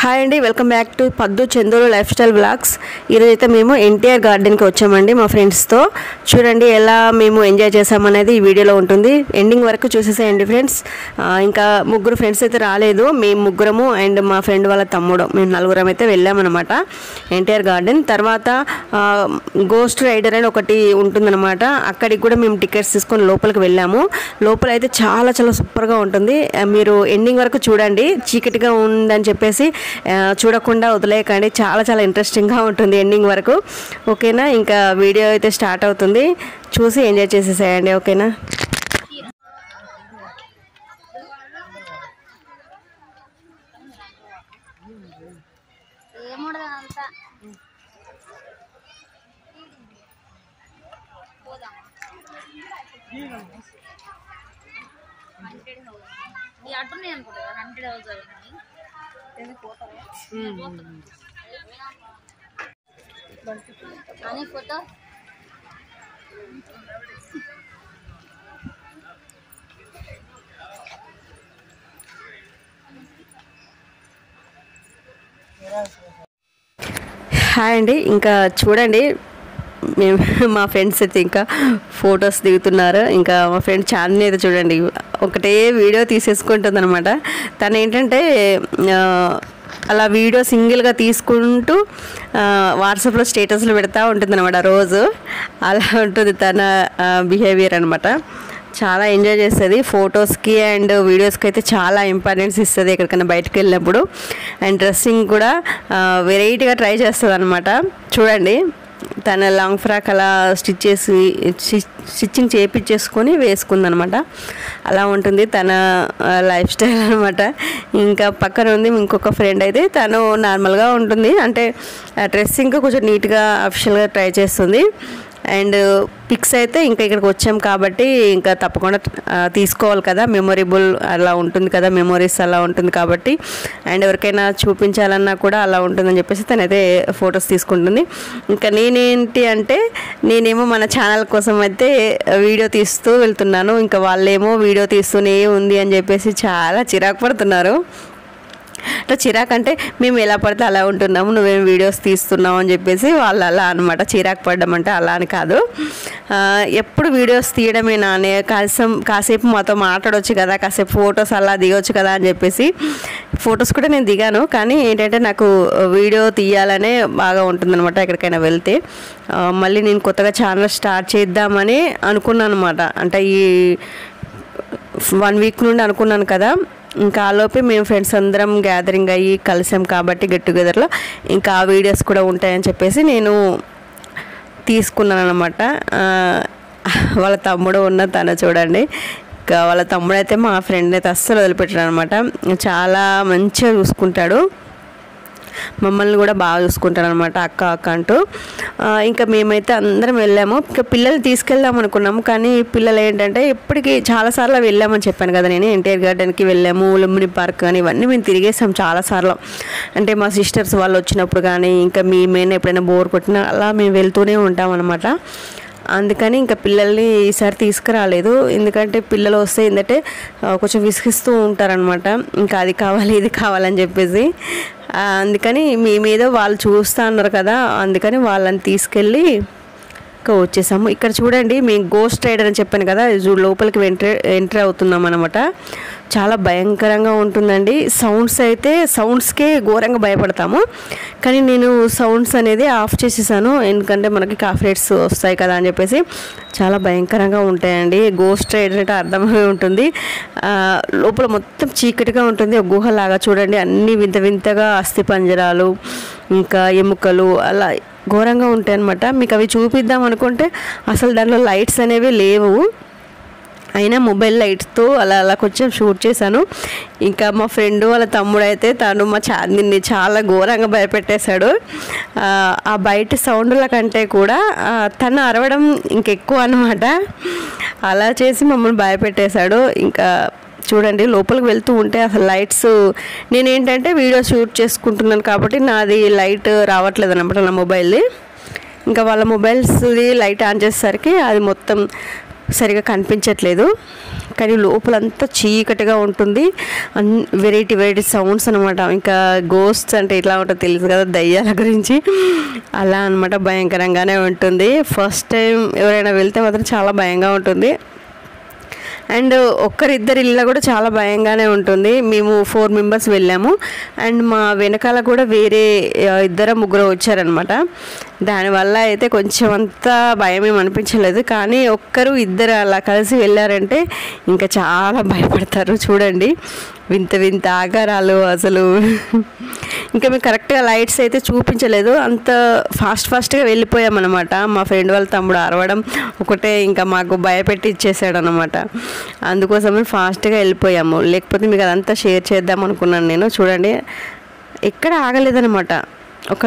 hi అండి welcome back to పద్దు Chanduru life style blogs ఈరోజు అయితే మేము ఎన్టీఆర్ గార్డెన్కి వచ్చామండి మా ఫ్రెండ్స్తో చూడండి ఎలా మేము ఎంజాయ్ చేసామనేది ఈ వీడియోలో ఉంటుంది ఎండింగ్ వరకు చూసేసేయండి ఫ్రెండ్స్ ఆ, ఇంకా ముగ్గురు ఫ్రెండ్స్ అయితే రాలేదు మేము ముగ్గురము అండ్ మా ఫ్రెండ్ వాళ్ళ తమ్ముడు మేము నలుగురం అయితే వెళ్ళామన్నమాట ఎన్టీఆర్ గార్డెన్ తర్వాత గోస్ట్ రైడర్ అని ఒకటి ఉంటుందన్నమాట అక్కడికి కూడా మేము టికెట్స్ తీసుకొని లోపలికి వెళ్ళాము లోపల అయితే చాలా చాలా సూపర్గా ఉంటుంది ఆ, మీరు ఎండింగ్ వరకు చూడండి చీకటిగా ఉందని చెప్పేసి ఆ, చూడకుండా వదిలేయకండి చాలా చాలా ఇంట్రెస్టింగ్గా ఉంటుంది ఎండింగ్ వరకు ఓకేనా ఇంకా వీడియో అయితే స్టార్ట్ అవుతుంది చూసి ఎంజాయ్ చేసేసేయండి ఓకేనా ఏముండదు అంతా ఈ అట్టున్నాయి అనుకుంటా హండ్రెడ్ హౌస్ అయినాయి అని ఫోటో హాయ్ అండి ఇంకా చూడండి మేము మా ఫ్రెండ్స్ అయితే ఇంకా ఫొటోస్ దిగుతున్నారు ఇంకా మా ఫ్రెండ్ చాందిని అయితే చూడండి ఒకటే వీడియో తీసేసుకుంటుంది అనమాట తను ఏంటంటే ఆ, అలా వీడియో సింగిల్గా తీసుకుంటూ ఆ, వాట్సాప్లో స్టేటస్లు పెడతా ఉంటుంది అనమాట రోజు అలా ఉంటుంది తన బిహేవియర్ అనమాట చాలా ఎంజాయ్ చేస్తుంది ఫొటోస్కి అండ్ వీడియోస్కి అయితే చాలా ఇంపార్టెన్స్ ఇస్తుంది ఎక్కడికైనా బయటకు వెళ్ళినప్పుడు అండ్ డ్రెస్సింగ్ కూడా వెరైటీగా ట్రై చేస్తుంది అనమాట చూడండి తన లాంగ్ ఫ్రాక్ అలా స్టిచ్ చేసి స్టిచ్చింగ్ చేయించేసుకొని వేసుకుందనమాట అలా ఉంటుంది తన లైఫ్ స్టైల్ అనమాట ఇంకా పక్కన ఉంది ఇంకొక ఫ్రెండ్ అయితే తను నార్మల్గా ఉంటుంది అంటే డ్రెస్సింగ్ కొంచెం నీట్గా అఫిషియల్గా ట్రై చేస్తుంది అండ్ పిక్స్ అయితే ఇంకా ఇక్కడికి వచ్చాం కాబట్టి ఇంకా తప్పకుండా ఆ, తీసుకోవాలి కదా మెమొరబుల్ అలా ఉంటుంది కదా మెమొరీస్ అలా ఉంటుంది కాబట్టి అండ్ ఎవరికైనా చూపించాలన్నా కూడా అలా ఉంటుందని చెప్పేసి తనైతే ఫొటోస్ తీసుకుంటుంది ఇంకా నేనేంటి అంటే నేనేమో మన ఛానల్ కోసం అయితే వీడియో తీస్తూ వెళ్తున్నాను ఇంకా వాళ్ళేమో వీడియో తీస్తూనే ఉంది అని చెప్పేసి చాలా చిరాకు పడుతున్నారు అంటే చిరాకు అంటే మేము ఎలా పడితే అలా ఉంటున్నాము నువ్వేం వీడియోస్ తీస్తున్నావు అని చెప్పేసి వాళ్ళు అలా అనమాట చిరాకు పడ్డం అంటే అలా అని కాదు ఆ, ఎప్పుడు వీడియోస్ తీయడమే నానే కాసేపు కాసేపు మాతో మాట్లాడవచ్చు కదా కాసేపు ఫొటోస్ అలా దిగొచ్చు కదా అని చెప్పేసి ఫొటోస్ కూడా నేను దిగాను కానీ ఏంటంటే నాకు వీడియో తీయాలనే బాగా ఉంటుందన్నమాట ఎక్కడికైనా వెళ్తే ఆ, మళ్ళీ నేను కొత్తగా ఛానల్ స్టార్ట్ చేద్దామని అనుకున్నాను అనమాట అంటే ఈ వన్ వీక్ నుండి అనుకున్నాను కదా ఇంకా ఆలోపే మేము ఫ్రెండ్స్ అందరం గ్యాదరింగ్ అయ్యి కలిసాం కాబట్టి గెట్ టుగెదర్లో ఇంకా ఆ వీడియోస్ కూడా ఉంటాయని చెప్పేసి నేను తీసుకున్నాను అనమాట వాళ్ళ తమ్ముడు ఉన్న తను చూడండి ఇంకా వాళ్ళ తమ్ముడు అయితే మా ఫ్రెండ్ అయితే అస్సలు వదిలిపెట్టాడు అనమాట చాలా మంచిగా చూసుకుంటాడు మమ్మల్ని కూడా బాగా చూసుకుంటారు అనమాట అక్క అక్క అంటూ ఆ, ఇంకా మేమైతే అందరం వెళ్ళాము ఇంకా పిల్లల్ని తీసుకెళ్దాం అనుకున్నాము కానీ పిల్లలు ఏంటంటే ఇప్పటికీ చాలాసార్లు వెళ్ళామని చెప్పాను కదా నేను ఎన్టీఆర్ గార్డెన్కి వెళ్ళాము లుంబిని పార్క్ కానీ ఇవన్నీ మేము తిరిగేసాం చాలాసార్లు అంటే మా సిస్టర్స్ వాళ్ళు వచ్చినప్పుడు కానీ ఇంకా మేమైనా ఎప్పుడైనా బోర్ కొట్టినా అలా మేము వెళ్తూనే ఉంటాం అనమాట అందుకని ఇంకా పిల్లల్ని ఈసారి తీసుకురాలేదు ఎందుకంటే పిల్లలు వస్తే ఏంటంటే ఆ, కొంచెం విసిగిస్తూ ఉంటారనమాట ఇంకా అది కావాలి ఇది కావాలని చెప్పేసి ఆ, అందుకని మీ మీద వాళ్ళు చూస్తా అన్నారు కదా అందుకని వాళ్ళని తీసుకెళ్ళి ఇంకా వచ్చేసాము ఇక్కడ చూడండి మేము గోస్ట్ రైడర్ అని చెప్పాను కదా జూ లోపలికి ఎంట్రీ ఎంట్రీ అవుతున్నాం అనమాట చాలా భయంకరంగా ఉంటుందండి సౌండ్స్ అయితే సౌండ్స్కే ఘోరంగా భయపడతాము కానీ నేను సౌండ్స్ అనేది ఆఫ్ చేసేసాను ఎందుకంటే మనకి కాఫ్రేట్స్ వస్తాయి కదా అని చెప్పేసి చాలా భయంకరంగా ఉంటాయండి గోస్ట్ రైడర్ అంటే అర్థమై ఉంటుంది ఆ, లోపల మొత్తం చీకటిగా ఉంటుంది ఒక గుహలాగా చూడండి అన్ని వింత వింతగా అస్థి పంజరాలు ఇంకా ఎముకలు అలా ఘోరంగా ఉంటాయి అనమాట మీకు అవి చూపిద్దాం అనుకుంటే అసలు దాంట్లో లైట్స్ అనేవి లేవు అయినా మొబైల్ లైట్స్తో అలా అలా కొంచెం షూట్ చేశాను ఇంకా మా ఫ్రెండ్ వాళ్ళ తమ్ముడు అయితే తను మా చాందిని చాలా ఘోరంగా భయపెట్టేశాడు ఆ, ఆ బయట సౌండ్ల కంటే కూడా ఆ, తను అరవడం ఇంకెక్కువ అనమాట అలా చేసి మమ్మల్ని భయపెట్టేశాడు ఇంకా చూడండి లోపలికి వెళ్తూ ఉంటే అసలు లైట్స్ నేను ఏంటంటే వీడియో షూట్ చేసుకుంటున్నాను కాబట్టి నాది లైట్ రావట్లేదు అనమాట నా మొబైల్ది ఇంకా వాళ్ళ మొబైల్స్ది లైట్ ఆన్ చేసేసరికి అది మొత్తం సరిగా కనిపించట్లేదు కానీ లోపలంతా చీకటిగా ఉంటుంది అన్ వెరైటీ వెరైటీ సౌండ్స్ అనమాట ఇంకా గోస్ట్ అంటే ఎట్లా ఉంటుందో తెలుసు కదా దయ్యాల గురించి అలా అనమాట భయంకరంగానే ఉంటుంది ఫస్ట్ టైం ఎవరైనా వెళ్తే మాత్రం చాలా భయంగా ఉంటుంది అండ్ ఒక్కరిద్దరి ఇళ్ళ కూడా చాలా భయంగానే ఉంటుంది మేము ఫోర్ మెంబర్స్ వెళ్ళాము అండ్ మా వెనకాల కూడా వేరే ఆ, ఇద్దరు ముగ్గురు వచ్చారనమాట దానివల్ల అయితే కొంచెం అంత భయం ఏం అనిపించలేదు కానీ ఒక్కరు ఇద్దరు అలా కలిసి వెళ్ళారంటే ఇంకా చాలా భయపడతారు చూడండి వింత వింత ఆకారాలు అసలు ఇంకా మేము కరెక్ట్గా లైట్స్ అయితే చూపించలేదు అంత ఫాస్ట్ ఫాస్ట్గా వెళ్ళిపోయామన్నమాట మా ఫ్రెండ్ వాళ్ళ తమ్ముడు అరవడం ఒకటే ఇంకా మాకు భయపెట్టి ఇచ్చేసాడు అనమాట అందుకోసమే ఫాస్ట్గా వెళ్ళిపోయాము లేకపోతే మీకు అదంతా షేర్ చేద్దాం అనుకున్నాను నేను చూడండి ఎక్కడ ఆగలేదనమాట ఒక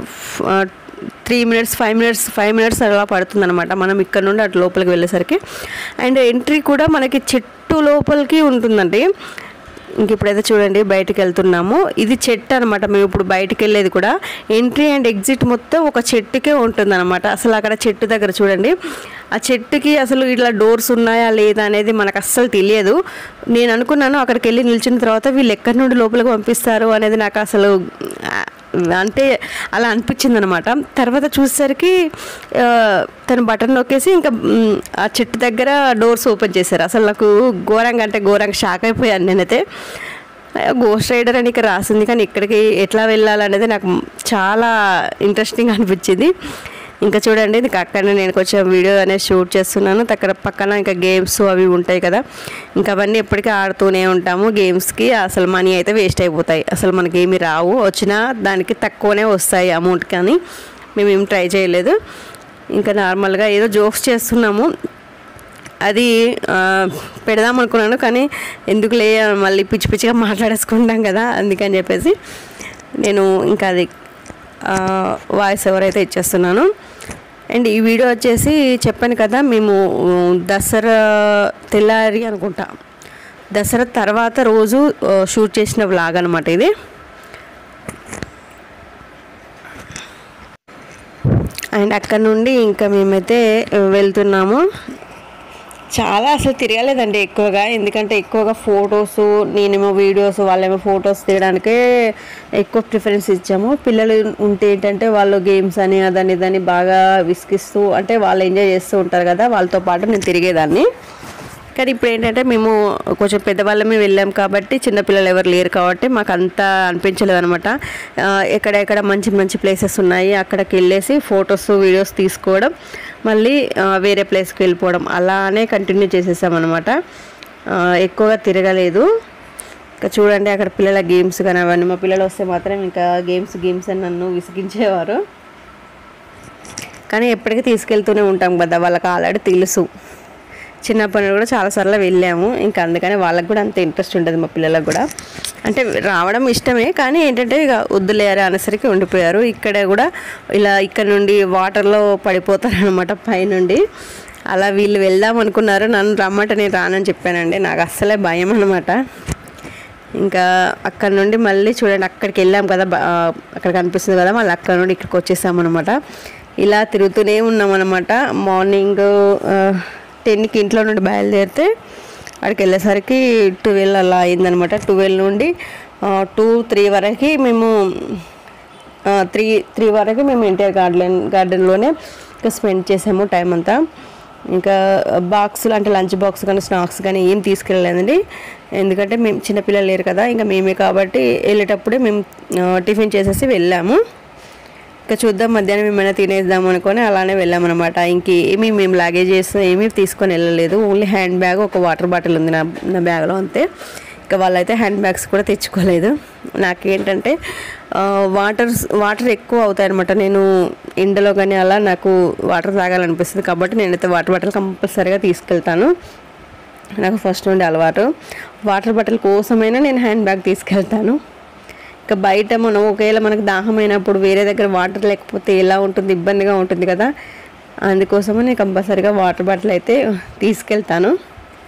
three minutes five minutes five minutes అలా పడుతుందన్నమాట మనం ఇక్కడ నుండి అటు లోపలికి వెళ్ళేసరికి అండ్ ఎంట్రీ కూడా మనకి చెట్టు లోపలికి ఉంటుందండి ఇంక ఇప్పుడైతే చూడండి బయటికి వెళ్తున్నాము ఇది చెట్టు అనమాట మేము ఇప్పుడు బయటికి వెళ్ళేది కూడా ఎంట్రీ అండ్ ఎగ్జిట్ మొత్తం ఒక చెట్టుకే ఉంటుంది అనమాట అసలు అక్కడ చెట్టు దగ్గర చూడండి ఆ చెట్టుకి అసలు ఇట్లా డోర్స్ ఉన్నాయా లేదా అనేది మనకు అస్సలు తెలియదు నేను అనుకున్నాను అక్కడికి వెళ్ళి నిల్చిన తర్వాత వీళ్ళు ఎక్కడి నుండి లోపలికి పంపిస్తారు అనేది నాకు అసలు ఆ, అంటే అలా అనిపించింది అనమాట తర్వాత చూసేసరికి ఆ, తను బటన్ నొక్కేసి ఇంకా మ్, ఆ చెట్టు దగ్గర డోర్స్ ఓపెన్ చేశారు అసలు నాకు ఘోరంగా అంటే ఘోరంగా షాక్ అయిపోయాను నేనైతే గోస్ట్ రైడర్ అని ఇక్కడ రాసింది కానీ ఇక్కడికి ఎట్లా వెళ్ళాలనేది నాకు చాలా ఇంట్రెస్టింగ్ అనిపించింది ఇంకా చూడండి ఇంకా అక్కడ నేను కొంచెం వీడియో అనేది షూట్ చేస్తున్నాను అక్కడ పక్కన ఇంకా గేమ్స్ అవి ఉంటాయి కదా ఇంకా అవన్నీ ఎప్పటికీ ఆడుతూనే ఉంటాము గేమ్స్కి అసలు మనీ అయితే వేస్ట్ అయిపోతాయి అసలు మనకి ఏమి రావు వచ్చినా దానికి తక్కువనే వస్తాయి అమౌంట్ కానీ మేము ఏం ట్రై చేయలేదు ఇంకా నార్మల్గా ఏదో జోక్స్ చేస్తున్నాము అది ఆ, పెడదాం అనుకున్నాను కానీ ఎందుకులే మళ్ళీ పిచ్చి పిచ్చిగా మాట్లాడేసుకుంటాం కదా అందుకని చెప్పేసి నేను ఇంకా అది వాయిస్ ఎవరైతే ఇచ్చేస్తున్నాను అండ్ ఈ వీడియో వచ్చేసి చెప్పాను కదా మేము దసరా తెల్లారి అనుకుంటా దసరా తర్వాత రోజు ఆ, షూట్ చేసిన వ్లాగ్ అనమాట ఇది అండ్ అక్కడ నుండి ఇంకా మేమైతే వెళ్తున్నాము చాలా అసలు తిరగలేదండి ఎక్కువగా ఎందుకంటే ఎక్కువగా ఫొటోస్ నేనేమో వీడియోస్ వాళ్ళేమో ఫొటోస్ తీయడానికే ఎక్కువ ప్రిఫరెన్స్ ఇచ్చాము పిల్లలు ఉంటే ఏంటంటే వాళ్ళు గేమ్స్ అని అదని ఇదని బాగా విసిగిస్తూ అంటే వాళ్ళు ఎంజాయ్ చేస్తూ ఉంటారు కదా వాళ్ళతో పాటు నేను తిరిగేదాన్ని కానీ ఇప్పుడు ఏంటంటే మేము కొంచెం పెద్దవాళ్ళమే వెళ్ళాం కాబట్టి చిన్నపిల్లలు ఎవరు లేరు కాబట్టి మాకు అంత అనిపించలేదు అనమాట ఎక్కడెక్కడ మంచి మంచి ప్లేసెస్ ఉన్నాయి అక్కడికి వెళ్ళేసి ఫొటోస్ వీడియోస్ తీసుకోవడం మళ్ళీ ఆ, వేరే ప్లేస్కి వెళ్ళిపోవడం అలానే కంటిన్యూ చేసేసామన్నమాట ఆ, ఎక్కువగా తిరగలేదు ఇంకా చూడండి అక్కడ పిల్లల గేమ్స్ కానీ అవన్నీ మా పిల్లలు వస్తే మాత్రం ఇంకా గేమ్స్ గేమ్స్ అని నన్ను విసిగించేవారు కానీ ఎప్పటికీ తీసుకెళ్తూనే ఉంటాం కదా వాళ్ళకి ఆల్రెడీ తెలుసు చిన్నప్పటి నుండి కూడా చాలాసార్లు వెళ్ళాము ఇంకా అందుకని వాళ్ళకి కూడా అంత ఇంట్రెస్ట్ ఉంటుంది మా పిల్లలకు కూడా అంటే రావడం ఇష్టమే కానీ ఏంటంటే ఇక వద్దులేరు అనేసరికి ఉండిపోయారు ఇక్కడ కూడా ఇలా ఇక్కడ నుండి వాటర్లో పడిపోతారు అనమాట పైనుండి అలా వీళ్ళు వెళ్దాం అనుకున్నారు నన్ను రమ్మంటే నేను రానని చెప్పానండి నాకు అస్సలే భయం అనమాట ఇంకా అక్కడ నుండి మళ్ళీ చూడండి అక్కడికి వెళ్ళాం కదా బ- ఆ, అక్కడ కనిపిస్తుంది కదా మళ్ళీ అక్కడ నుండి ఇక్కడికి వచ్చేసామన్నమాట ఇలా తిరుగుతూనే ఉన్నామన్నమాట మార్నింగ్ టెన్కి ఇంట్లో నుండి బయలుదేరితే అక్కడికి వెళ్ళేసరికి ట్వెల్వ్ అలా అయిందనమాట ట్వెల్వ్ నుండి టూ త్రీ వరకు మేము త్రీ త్రీ వరకు మేము ఎన్టీఆర్ గార్డెన్ గార్డెన్లోనే ఇంకా స్పెండ్ చేసాము టైం అంతా ఇంకా బాక్సులు అంటే లంచ్ బాక్స్ కానీ స్నాక్స్ కానీ ఏం తీసుకెళ్ళలేదండి ఎందుకంటే మేము చిన్నపిల్లలు లేరు కదా ఇంకా మేమే కాబట్టి వెళ్ళేటప్పుడే మేము ఆ, టిఫిన్ చేసేసి వెళ్ళాము ఇంకా చూద్దాం మధ్యాహ్నం ఏమైనా తినేద్దాం అనుకొని అలానే వెళ్ళామన్నమాట ఇంకేమీ మేము లగేజెస్ ఏమీ తీసుకొని వెళ్ళలేదు ఓన్లీ హ్యాండ్ బ్యాగ్ ఒక వాటర్ బాటిల్ ఉంది నా నా బ్యాగ్లో అంతే ఇంకా వాళ్ళైతే హ్యాండ్ బ్యాగ్స్ కూడా తెచ్చుకోలేదు నాకేంటంటే ఆ, వాటర్ వాటర్ ఎక్కువ అవుతాయి అనమాట నేను ఎండలో కానీ అలా నాకు వాటర్ తాగాలనిపిస్తుంది కాబట్టి నేనైతే వాటర్ బాటిల్ కంపల్సరీగా తీసుకెళ్తాను నాకు ఫస్ట్ నుండి అలవాటు వాటర్ బాటిల్ కోసమైనా నేను హ్యాండ్ బ్యాగ్ తీసుకెళ్తాను ఇంకా బయట మనం ఒకవేళ మనకు దాహం అయినప్పుడు వేరే దగ్గర వాటర్ లేకపోతే ఎలా ఉంటుంది ఇబ్బందిగా ఉంటుంది కదా అందుకోసమే నేను కంపల్సరీగా వాటర్ బాటిల్ అయితే తీసుకెళ్తాను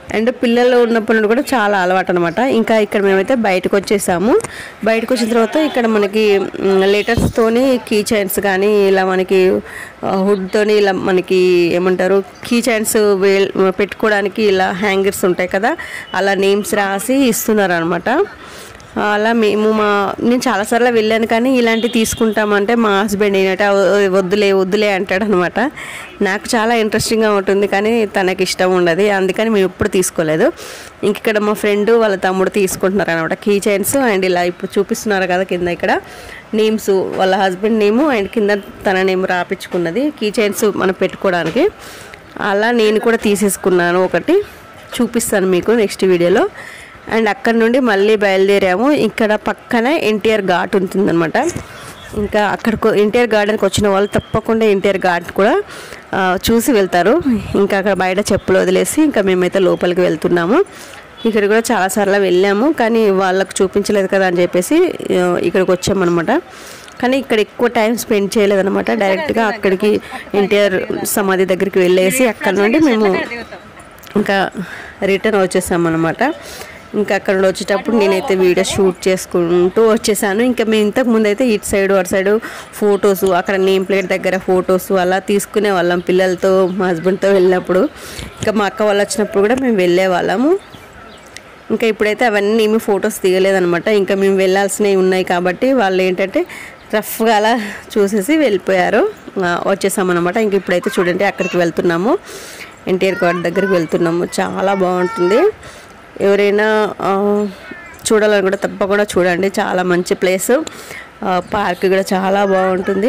అండ్ పిల్లలు ఉన్నప్పటి నుండి కూడా చాలా అలవాటు అనమాట ఇంకా ఇక్కడ మేమైతే బయటకు వచ్చేసాము బయటకు వచ్చిన తర్వాత ఇక్కడ మనకి లెటర్స్తోని కీ చైన్స్ కానీ ఇలా మనకి హుడ్తోని ఇలా మనకి ఏమంటారు కీ చైన్స్ వేల్ పెట్టుకోవడానికి ఇలా హ్యాంగర్స్ ఉంటాయి కదా అలా నేమ్స్ రాసి ఇస్తున్నారు అనమాట అలా మేము మా నేను చాలాసార్లు వెళ్ళాను కానీ ఇలాంటివి తీసుకుంటామంటే మా హస్బెండ్ ఏంటంటే "ఓ- వద్దులే వద్దులే అంటాడు అనమాట నాకు చాలా ఇంట్రెస్టింగ్గా ఉంటుంది కానీ తనకి ఇష్టం ఉండదు అందుకని మేము ఎప్పుడు తీసుకోలేదు ఇంక ఇక్కడ మా ఫ్రెండ్ వాళ్ళ తమ్ముడు తీసుకుంటున్నారు అనమాట కీ చైన్స్ అండ్ ఇలా ఇప్పుడు చూపిస్తున్నారు కదా కింద ఇక్కడ నేమ్స్ వాళ్ళ హస్బెండ్ నేము అండ్ కింద తన నేమ్ రాపించుకున్నది కీ చైన్స్ మనం పెట్టుకోవడానికి అలా నేను కూడా తీసేసుకున్నాను ఒకటి చూపిస్తాను మీకు నెక్స్ట్ వీడియోలో అండ్ అక్కడ నుండి మళ్ళీ బయలుదేరాము ఇక్కడ పక్కన ఎన్టీఆర్ ఘాట్ ఉంటుందన్నమాట ఇంకా అక్కడికి ఎన్టీఆర్ గార్డెన్కి వచ్చిన వాళ్ళు తప్పకుండా ఎన్టీఆర్ ఘాట్ కూడా ఆ, చూసి వెళ్తారు ఇంకా అక్కడ బయట చెప్పులు వదిలేసి ఇంకా మేమైతే లోపలికి వెళ్తున్నాము ఇక్కడ కూడా చాలాసార్లు వెళ్ళాము కానీ వాళ్ళకు చూపించలేదు కదా అని చెప్పేసి ఆ, ఇక్కడికి వచ్చామన్నమాట కానీ ఇక్కడ ఎక్కువ టైం స్పెండ్ చేయలేదన్నమాట డైరెక్ట్గా అక్కడికి ఎన్టీఆర్ సమాధి దగ్గరికి వెళ్ళేసి అక్కడ నుండి మేము ఇంకా రిటర్న్ వచ్చేసాం అనమాట ఇంకా అక్కడ నుండి వచ్చేటప్పుడు నేనైతే వీడియో షూట్ చేసుకుంటూ వచ్చేసాను ఇంకా మేము ఇంతకు ముందు అయితే ఇటు సైడ్ అటు సైడ్ ఫొటోస్ అక్కడ నేమ్ ప్లేట్ దగ్గర ఫొటోస్ అలా తీసుకునే వాళ్ళం పిల్లలతో మా హస్బెండ్తో వెళ్ళినప్పుడు ఇంకా మా అక్క వాళ్ళు వచ్చినప్పుడు కూడా మేము వెళ్ళే వాళ్ళము ఇంకా ఇప్పుడైతే అవన్నీ ఏమి ఫొటోస్ తీయలేదనమాట ఇంకా మేము వెళ్ళాల్సినవి ఉన్నాయి కాబట్టి వాళ్ళు ఏంటంటే రఫ్గా అలా చూసేసి వెళ్ళిపోయారు ఆ, వచ్చేసామన్నమాట ఇంక ఇప్పుడైతే చూడండి అక్కడికి వెళ్తున్నాము ఎన్టీఆర్ గార్డ్ దగ్గరికి వెళ్తున్నాము చాలా బాగుంటుంది ఎవరైనా ఆ, చూడాలని కూడా తప్పకుండా చూడండి చాలా మంచి ప్లేస్ పార్క్ కూడా చాలా బాగుంటుంది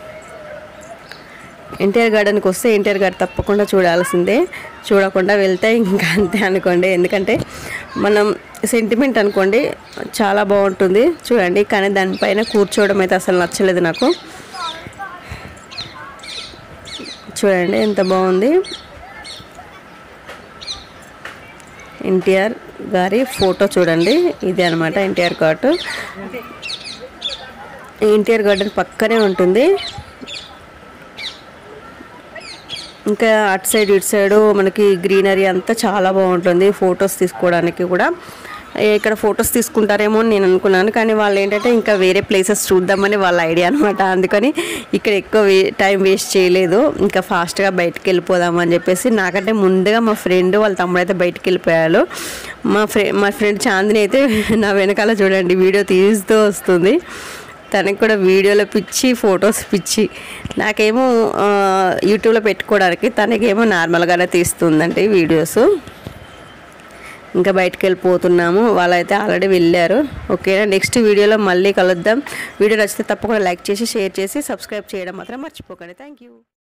ఎన్టీఆర్ గార్డెన్కి వస్తే ఎన్టీఆర్ గార్డెన్ తప్పకుండా చూడాల్సిందే చూడకుండా వెళ్తే ఇంకా అంతే అనుకోండి ఎందుకంటే మనం సెంటిమెంట్ అనుకోండి చాలా బాగుంటుంది చూడండి కానీ దానిపైన కూర్చోవడం అయితే అసలు నచ్చలేదు నాకు చూడండి ఎంత బాగుంది ఎన్టీఆర్ గారి ఫోటో చూడండి ఇది అనమాట ఎన్టీఆర్ ఘాట్ ఎన్టీఆర్ గార్డెన్ పక్కనే ఉంటుంది ఇంకా అటు సైడ్ ఇటు సైడ్ మనకి గ్రీనరీ అంతా చాలా బాగుంటుంది ఫొటోస్ తీసుకోవడానికి కూడా ఏ, ఇక్కడ ఫొటోస్ తీసుకుంటారేమో అని నేను అనుకున్నాను కానీ వాళ్ళు ఏంటంటే ఇంకా వేరే ప్లేసెస్ చూద్దామని వాళ్ళ ఐడియా అనమాట అందుకని ఇక్కడ ఎక్కువ వే టైం వేస్ట్ చేయలేదు ఇంకా ఫాస్ట్గా బయటికి వెళ్ళిపోదామని చెప్పేసి నాకంటే ముందుగా మా ఫ్రెండ్ వాళ్ళ తమ్ముడు అయితే బయటికి వెళ్ళిపోయారు మా ఫ్రె మా ఫ్రెండ్ చాందిని అయితే నా వెనకాల చూడండి వీడియో తీస్తూ వస్తుంది తనకి కూడా వీడియోలో పిచ్చి ఫొటోస్ పిచ్చి నాకేమో ఆ, యూట్యూబ్లో పెట్టుకోవడానికి తనకేమో నార్మల్గానే తీస్తుందండి వీడియోస్ ఇంకా బయటకు వెళ్ళిపోతున్నాము వాళ్ళైతే ఆల్రెడీ వెళ్ళారు ఓకేనా నెక్స్ట్ వీడియోలో మళ్ళీ కలుద్దాం వీడియో నచ్చితే తప్పకుండా లైక్ చేసి షేర్ చేసి సబ్స్క్రైబ్ చేయడం మాత్రం మర్చిపోకండి థ్యాంక్ యూ